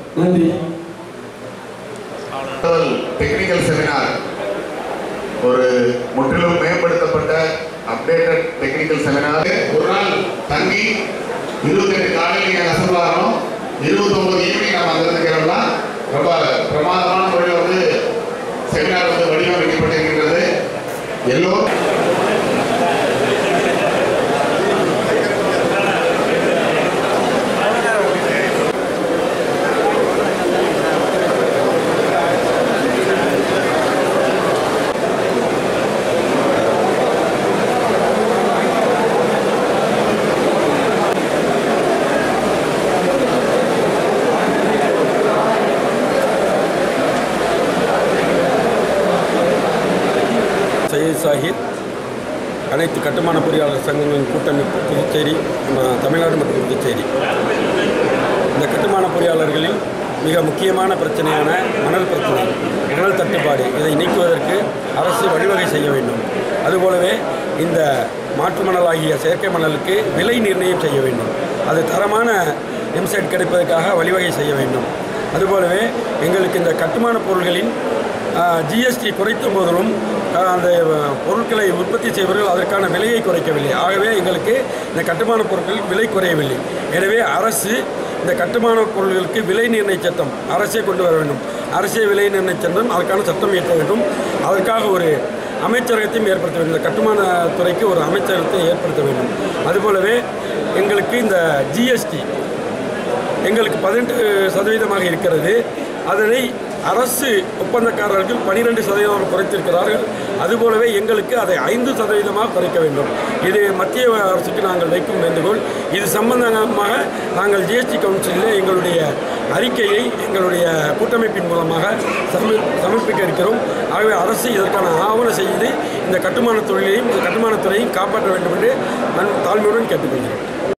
நன்றி technical seminar ஒரு முற்றிலும் மேம்படுத்தப்பட்ட அப்டேட்டட் டெக்னிக்கல் செமினார் ஒரு நாள் தங்கி இருபத்தெட்டு காலையில் நீங்கள் அசம்பளாகணும் இருபத்தொம்பது ஈவினிங் நம்ம அங்கிருந்து கிளம்பலாம் ரொம்ப பிரமாதமான முறையில் வந்து செமினார் வந்து வடிவமைக்கப்பட்டிருக்கின்றது எல்லோரும் சையத் சாஹித் அனைத்து கட்டுமான பொறியாளர் சங்கங்களின் கூட்டமைப்பு புதுச்சேரி ம- தமிழ்நாடு மற்றும் புதுச்சேரி இந்த கட்டுமான பொறியாளர்களில் மிக முக்கியமான பிரச்சனையான மணல் பிரச்சனை மணல் தட்டுப்பாடு இதை நீக்குவதற்கு அரசு வழிவகை செய்ய வேண்டும் அதுபோலவே இந்த மாற்று மணலாகிய செயற்கை மணலுக்கு விலை நிர்ணயம் செய்ய வேண்டும் அது தரமான எம்செட் கிடைப்பதற்காக வழிவகை செய்ய வேண்டும் அதுபோலவே எங்களுக்கு இந்த கட்டுமான பொருள்களின் ஜிஎஸ்டி குறைத்த போதிலும் அஹ், அந்த அஹ், பொருட்களை உற்பத்தி செய்வர்கள் அதற்கான விலையை குறைக்கவில்லை ஆகவே எங்களுக்கு இந்த கட்டுமான பொருட்கள் விலை குறையவில்லை எனவே அரசு இந்த கட்டுமான பொருட்களுக்கு விலை நிர்ணய சட்டம் அரசே கொண்டு வர வேண்டும் அரசே விலை நிர்ணய சட்டம் அதற்கான சட்டம் இயற்ற வேண்டும் அதற்காக ஒரு அமைச்சரகத்தையும் ஏற்படுத்த வேண்டும் இந்த கட்டுமான துறைக்கு ஒரு அமைச்சரகத்தை ஏற்படுத்த வேண்டும் அதுபோலவே எங்களுக்கு இந்த ஜிஎஸ்டி எங்களுக்கு பதினெட்டு சதவீதமாக இருக்கிறது அதனை அரசு ஒப்பந்தக்காரர்கள் பனிரெண்டு சதவீதம் குறைத்திருக்கிறார்கள் அதுபோலவே எங்களுக்கு அதை ஐந்து சதவீதமாக குறைக்க வேண்டும் இது மத்திய அரசுக்கு நாங்கள் வைக்கும் வேண்டுகோள் இது சம்பந்தமாக நாங்கள் ஜிஎஸ்டி கவுன்சிலில் எங்களுடைய அறிக்கையை எங்களுடைய கூட்டமைப்பின் மூலமாக சமர் சமர்ப்பிக்க இருக்கிறோம் ஆகவே அரசு இதற்கான ஆவணம் செய்து இந்த கட்டுமான தொழிலையும் இந்த கட்டுமானத் துறையையும் காப்பாற்ற வேண்டும் என்று நான் தாழ்மையுடன் கேட்டுக்கொள்கிறேன்